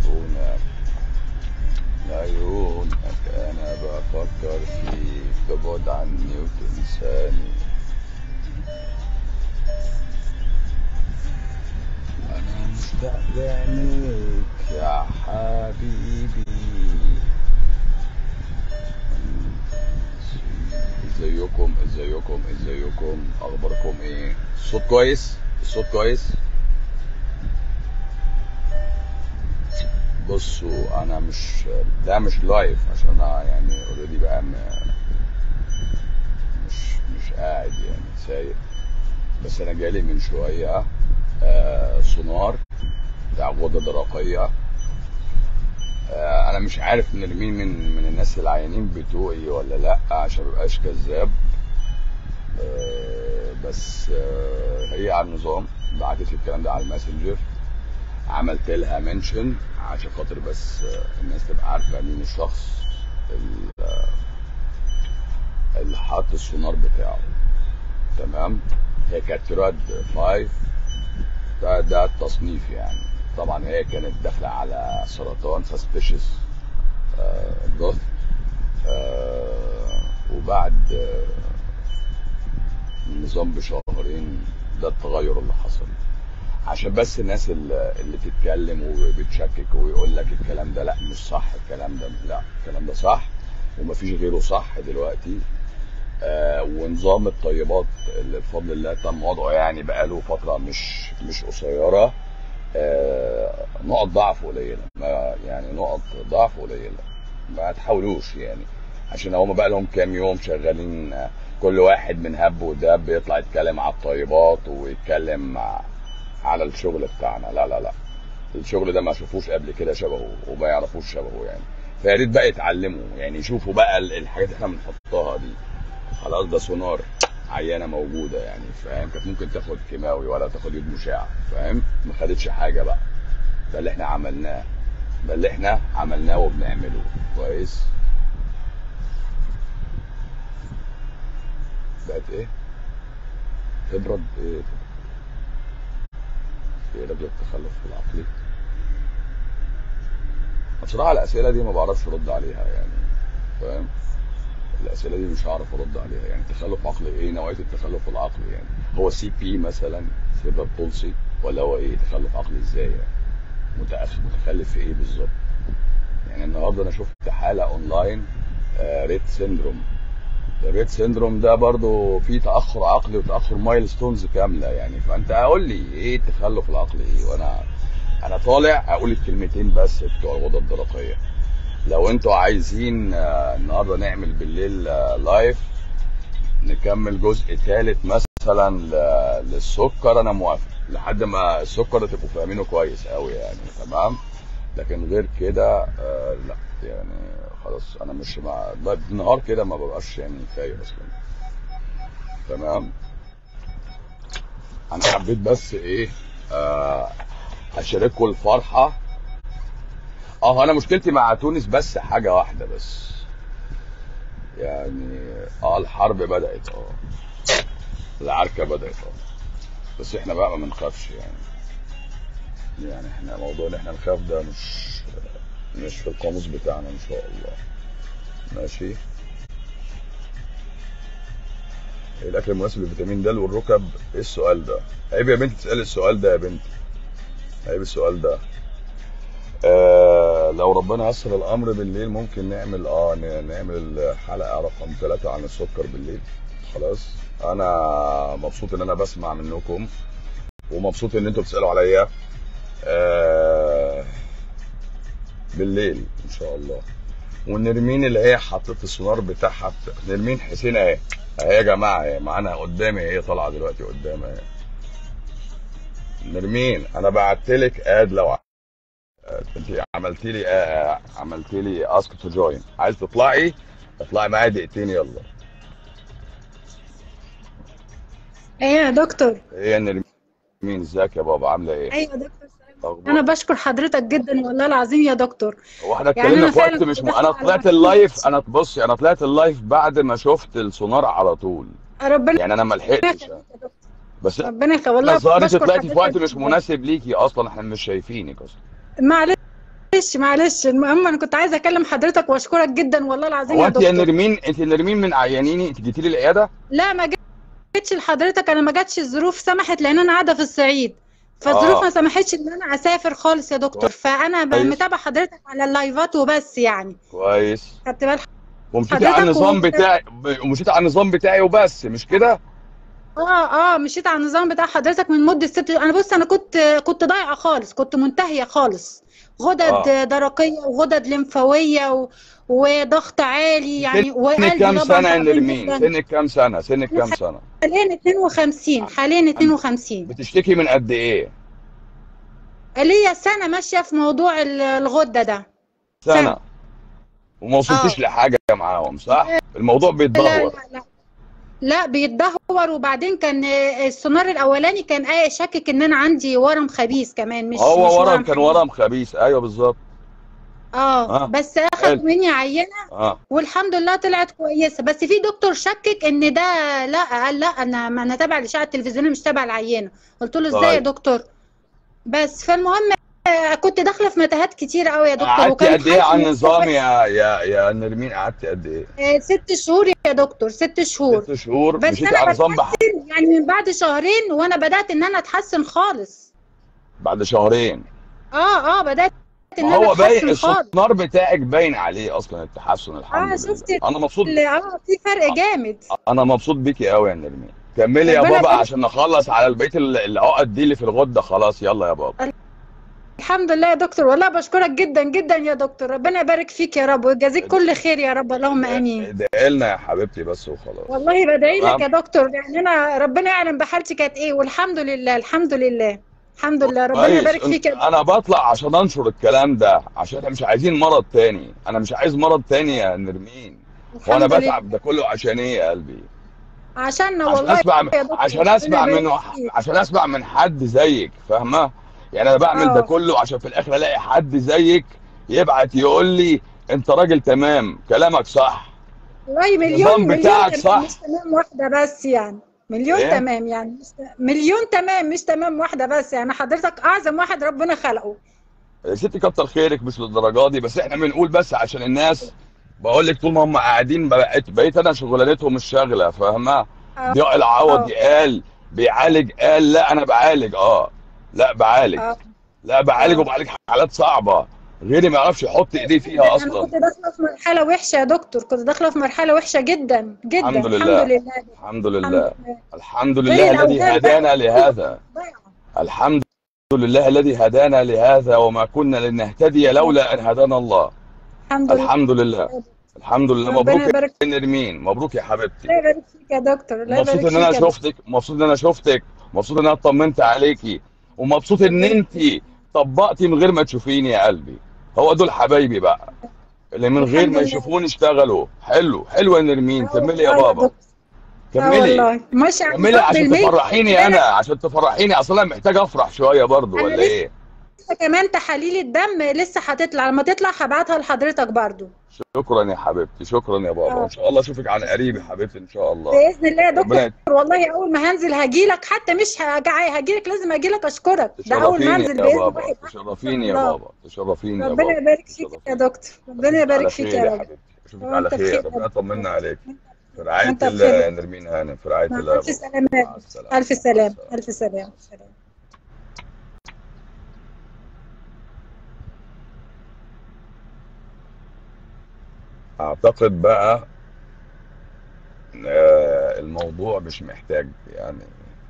عيونك عيونك انا بفكر فيك تبعد عني وتنساني انا مشتاق لعينيك يا حبيبي ازيكم ازيكم ازيكم اخباركم ايه الصوت كويس الصوت كويس بصوا انا مش ده مش لايف عشان انا يعني اوريدي بقى م- مش مش قاعد يعني سايق بس انا جالي من شويه آه سونار بتاع غدة درقية آه انا مش عارف نرمين من من الناس العيانين بتوعي ولا لا عشان مبقاش كذاب آه بس آه هي على النظام بعتت الكلام ده على الماسنجر عملت لها منشن عشان خاطر بس آه، الناس تبقى عارفه مين الشخص ال- آه، اللي حط السونار بتاعه تمام هي كانت راد 5 ده ده التصنيف يعني طبعا هي كانت داخله على سرطان سسبيشس جوث وبعد آه، النظام بشهرين ده التغير اللي حصل عشان بس الناس اللي اللي تتكلم وبتشكك ويقول لك الكلام ده لا مش صح الكلام ده لا الكلام ده صح ومفيش غيره صح دلوقتي آه ونظام الطيبات اللي بفضل الله تم وضعه يعني بقاله فتره مش مش قصيره آه نقط ضعف قليله ما يعني نقط ضعف قليله ما تحاولوش يعني عشان هما بقى لهم كام يوم شغالين آه، كل واحد من هب ودب يطلع يتكلم على الطيبات ويتكلم ع- على الشغل بتاعنا لا لا لا الشغل ده ما شافوش قبل كده شبهه وما يعرفوش شبهه يعني فيا ريت بقى يتعلموا يعني يشوفوا بقى ال- الحاجات اللي احنا بنحطها دي خلاص ده سونار عيانه موجوده يعني فاهم كانت ممكن تاخد كيماوي ولا تاخد يد مشعه فاهم ما خدتش حاجه بقى ده اللي احنا عملناه ده اللي احنا عملناه وبنعمله كويس بقت ايه تبرد ايه ايه رجل التخلف العقلي بصراحه الاسئله دي ما بعرفش ارد عليها يعني فاهم الاسئله دي مش هعرف ارد عليها يعني تخلف عقلي ايه نوعيه التخلف العقلي يعني هو سي بي مثلا سيربر بولسي ولا هو ايه تخلف عقلي ازاي يعني متأخ- متخلف في ايه بالظبط يعني النهارده انا شفت حاله اونلاين آه ريت سيندروم الريت سيندروم ده برضو فيه تاخر عقلي وتاخر مايلستونز كامله يعني فانت قول لي ايه التخلف العقلي ايه وانا انا طالع اقول الكلمتين بس بتوع الغدة الدرقيه لو انتوا عايزين آه، النهارده نعمل بالليل آه، لايف نكمل جزء ثالث مثلا ل- للسكر انا موافق لحد ما السكر ده تبقوا فاهمينه كويس قوي يعني تمام لكن غير كده آه لا يعني خلاص انا مش مع لا، النهار كده ما ببقاش يعني فايق اصلا تمام انا حبيت بس ايه آه اشارككم الفرحه اه انا مشكلتي مع تونس بس حاجه واحده بس يعني اه الحرب بدات اه العركه بدات اه بس احنا بقى ما بنخافش يعني يعني احنا موضوع ان احنا نخاف ده مش مش في القاموس بتاعنا ان شاء الله ماشي ايه الاكل المناسب لفيتامين د والركب ايه السؤال ده عيب يا بنتي تسالي السؤال ده يا بنتي عيب السؤال ده آه لو ربنا يسر الامر بالليل ممكن نعمل اه ن- نعمل حلقه رقم ثلاثة عن السكر بالليل خلاص انا مبسوط ان انا بسمع منكم ومبسوط ان انتوا بتسالوا عليا آه بالليل ان شاء الله ونرمين اللي هي حطت السونار بتاعها بت... نرمين حسين اهي اهي يا جماعه اهي معانا قدامي هي طالعه دلوقتي قدامي اهي نرمين انا بعت لك اد لو ع- انت عملتي لي آه عملتي لي اسك تو جوين عايز تطلعي اطلعي معايا دقيقتين يلا ايه يا دكتور ايه يا نرمين ازيك يا بابا عامله ايه ايوه يا دكتور سلام. اخبار انا بشكر حضرتك جدا والله العظيم يا دكتور هو احنا يعني اتكلمنا انا في وقت فعلا مش كنت م... داخله انا على طلعت مكان اللايف انا بصي انا طلعت اللايف بعد ما شفت السونار على طول ربنا يعني انا ما لحقتش يخليك يا دكتور بس ربنا يخليك احنا والله الظاهر انت بشكر طلعتي في وقت حضرتك مش جدا مناسب ليكي اصلا احنا مش شايفينك اصلا معلش معلش معلش المهم انا كنت عايزه اكلم حضرتك واشكرك جدا والله العظيم هو يا انت يا دكتور نرمين انت نرمين من عيانيني انت جيتي لي العياده لا ما جيتش لحضرتك انا ما جاتش الظروف سمحت لان انا قاعده في الصعيد فالظروف اه ما سمحتش ان انا اسافر خالص يا دكتور فانا ب- كويس متابعه حضرتك على اللايفات وبس يعني كويس خدت بال ومشيتي على حضرتك النظام و... بتاعي ومشيتي على النظام بتاعي وبس مش كده اه اه مشيت على النظام بتاع حضرتك من مدة ست انا بص انا كنت كنت ضايعة خالص كنت منتهية خالص غدد اه درقية وغدد لمفاوية و... وضغط عالي يعني سنك وقلبي كام طبعا سنه يا تعبان نرمين جدا سنك كام سنه سنك كام سنه حاليا 52 حاليا 52 بتشتكي من قد ايه ليا سنة ماشية في موضوع ال- الغدة ده سنه سنة وما وصلتيش اه لحاجه معاهم صح الموضوع لا بيتدهور لا لا لا بيتدهور وبعدين كان السونار الاولاني كان آه شاكك ان انا عندي ورم خبيث كمان مش مش هو ورم ورم كان حقيقي ورم خبيث ايوه بالظبط اه اه بس اخد حلو مني عينة اه والحمد لله طلعت كويسة بس في دكتور شكك ان ده لا قال لا انا ما انا تابع الاشعة التلفزيونية مش تابع العينة قلت له ازاي يا طيب دكتور بس فالمهم آه، كنت داخلة في متاهات كتير قوي يا دكتور قعدتي وكانت قد ايه على حالتي النظام وحشة يا يا يا نرمين قعدتي قد ايه آه، ست شهور يا دكتور ست شهور ست شهور بس مشيتي انا على نظام بح... بتحسن يعني من بعد شهرين وانا بدأت ان انا اتحسن خالص بعد شهرين اه اه بدأت ان ما انا هو باين اتحسن خالص السونار بتاعك باين عليه اصلا التحسن الحمد اه لله شفت انا مبسوط ال- اه في فرق جامد انا مبسوط بيكي قوي يا نرمين كملي يا ربنا بابا يبارك عشان نخلص على بقيه ال- العقد دي اللي في الغده خلاص يلا يا بابا الحمد لله يا دكتور والله بشكرك جدا جدا يا دكتور ربنا يبارك فيك يا رب ويجازيك كل خير يا رب اللهم امين ادعي لنا يا حبيبتي بس وخلاص والله بدعي لك يا تمام دكتور يعني انا ربنا يعلم بحالتي كانت ايه والحمد لله الحمد لله الحمد لله ربنا كويس يبارك انت فيك يا دكتور انا بطلع عشان انشر الكلام ده عشان احنا مش عايزين مرض تاني انا مش عايز مرض تاني يا نرمين وانا الحمد لله بتعب ده كله عشان ايه يا قلبي عشان عشان والله اسمع يا دكتور عشان ربنا اسمع من يبارك فيك عشان اسمع من حد زيك فاهمه يعني انا بعمل ده اه كله عشان في الاخر الاقي حد زيك يبعت يقول لي انت راجل تمام كلامك صح والله مليون النظام مليون بتاعك تمام صح مش تمام واحدة بس يعني مليون ايه تمام يعني مش مليون تمام مش تمام واحدة بس يعني حضرتك أعظم واحد ربنا خلقه يا ستي كتر خيرك مش للدرجه دي بس احنا بنقول بس عشان الناس بقول لك طول ما هم قاعدين بقيت بقيت انا شغلانتهم مش شاغله فاهمه اه ضياء اه العوضي قال بيعالج قال لا انا بعالج اه لا بعالج اه لا بعالج اه وبعالج حالات صعبه غيري ما يعرفش يحط ايديه فيها انا اصلا كنت داخله في مرحله وحشه يا دكتور كنت داخله في مرحله وحشه جدا جدا الحمد الحمد لله لله الحمد الحمد لله لله الحمد غير لله الذي الاوهام بقى هدانا كله لهذا ضايعه الحمد لله الذي هدانا لهذا وما كنا لنهتدي لولا ان هدانا الله الحمد لله الحمد لله الحمد لله ربنا مبروك يبارك يا نرمين مبروك يا حبيبتي الله يبارك فيك يا دكتور الله مبسوط يبارك ان انا فيك يا دكتور شفتك مبسوط ان انا شفتك مبسوط ان انا اطمنت عليكي ومبسوط ان ربنا انت طبقتي من غير ما تشوفيني يا قلبي هو دول حبايبي بقى اللي من غير الحمد ما لله يشوفوني اشتغلوا حلو حلو يا نرمين اه كملي يا والله يا بابا دكتور اه كملي والله ماشي على كملي نظام عشان بالمية تفرحيني لا انا لا عشان تفرحيني اصلا انا محتاج افرح شويه برضو انا ولا لسه ايه كمان تحاليل الدم لسه هتطلع لما تطلع هبعتها لحضرتك برضو شكرا يا حبيبتي شكرا يا بابا اه ان شاء الله اشوفك على قريب يا حبيبتي ان شاء الله باذن الله يا ربنا دكتور والله اول ما هنزل هجيلك حتى مش هجيلك لازم اجيلك اشكرك ده اول ما تشرفيني انزل يا باذن بابا الله يبقى ان تشرفيني يا الله بابا تشرفيني يا ربنا بابا يبارك فيك يا تشرفيني دكتور ربنا اشوفك على يبارك فيك خير يا يا رب حبيبتي اشوفك على وانت خير بخير يا ربنا دكتور يطمنا عليك في رعايه وانت بخير الله يا يا دكتور نرمين هانم في رعايه مع الله يا الف بابا سلامة يا مع دكتور السلامه الف مع سلام السلامه الف سلام سلام اعتقد بقى آه، الموضوع مش محتاج يعني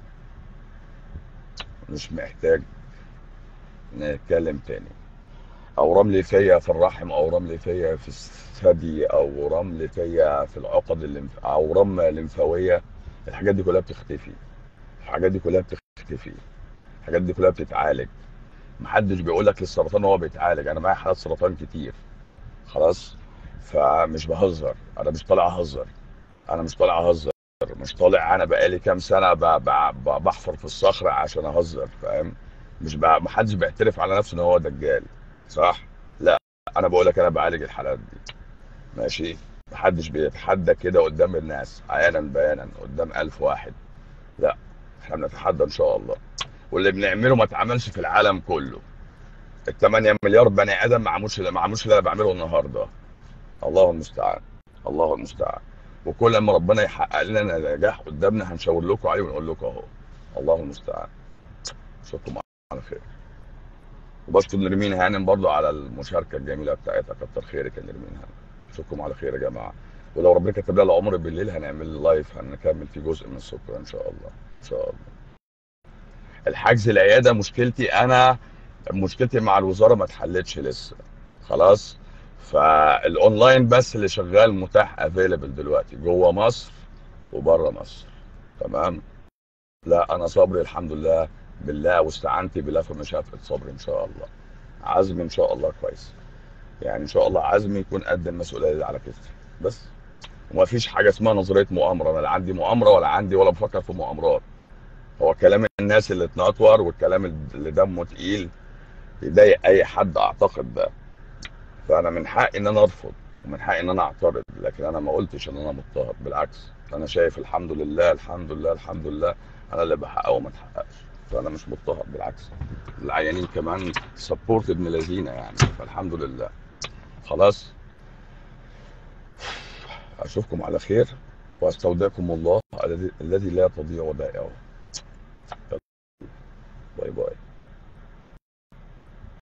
مش محتاج نتكلم تاني او رمل فيا في الرحم او رمل فيا في الثدي او رمل فيا في العقد الليمف او رمله لمفاويه الحاجات دي كلها بتختفي الحاجات دي كلها بتختفي الحاجات دي كلها بتتعالج محدش بيقول لك للسرطان هو بيتعالج انا معايا حالات سرطان كتير خلاص فمش بهزر انا مش طالع اهزر انا مش طالع اهزر مش طالع انا بقالي كام سنه ب- ب- ب- بحفر في الصخر عشان اهزر فاهم مش ب... محدش بيعترف على نفسه ان هو دجال صح لا انا بقول لك انا بعالج الحالات دي ماشي محدش بيتحدى كده قدام الناس عيانا بيانا قدام ألف واحد لا احنا بنتحدى ان شاء الله واللي بنعمله ما اتعملش في العالم كله ال 8 مليار بني ادم ما عملوش ما عملوش اللي انا بعمله النهارده الله المستعان الله المستعان وكل ما ربنا يحقق لنا نجاح قدامنا هنشاور لكم عليه ونقول لكم اهو الله المستعان اشوفكم على خير وبشكر نرمين هانم برضو على المشاركه الجميله بتاعتها كتر خيرك يا نرمين هانم اشوفكم على خير يا جماعه ولو ربنا كتب لنا العمر بالليل هنعمل لايف هنكمل فيه جزء من السكر ان شاء الله ان شاء الله الحجز العياده مشكلتي انا مشكلتي مع الوزاره ما اتحلتش لسه خلاص فالاونلاين بس اللي شغال متاح افيلبل دلوقتي جوه مصر وبره مصر تمام لا انا صبري الحمد لله بالله واستعنتي بالله في مشافة صبري ان شاء الله عزمي ان شاء الله كويس يعني ان شاء الله عزمي يكون قد المسؤوليه اللي على كتفي بس وما فيش حاجه اسمها نظريه مؤامره انا لا عندي مؤامره ولا عندي ولا بفكر في مؤامرات هو كلام الناس اللي اتنطور والكلام اللي دمه تقيل يضايق اي حد اعتقد ده فانا من حقي ان انا ارفض ومن حقي ان انا اعترض لكن انا ما قلتش ان انا مضطهد بالعكس انا شايف الحمد لله الحمد لله الحمد لله انا اللي بحققه وما اتحققش فانا مش مضطهد بالعكس العيانين كمان سبورت ابن لذينه يعني فالحمد لله خلاص اشوفكم على خير واستودعكم الله الذي الذي لا تضيع ودائعه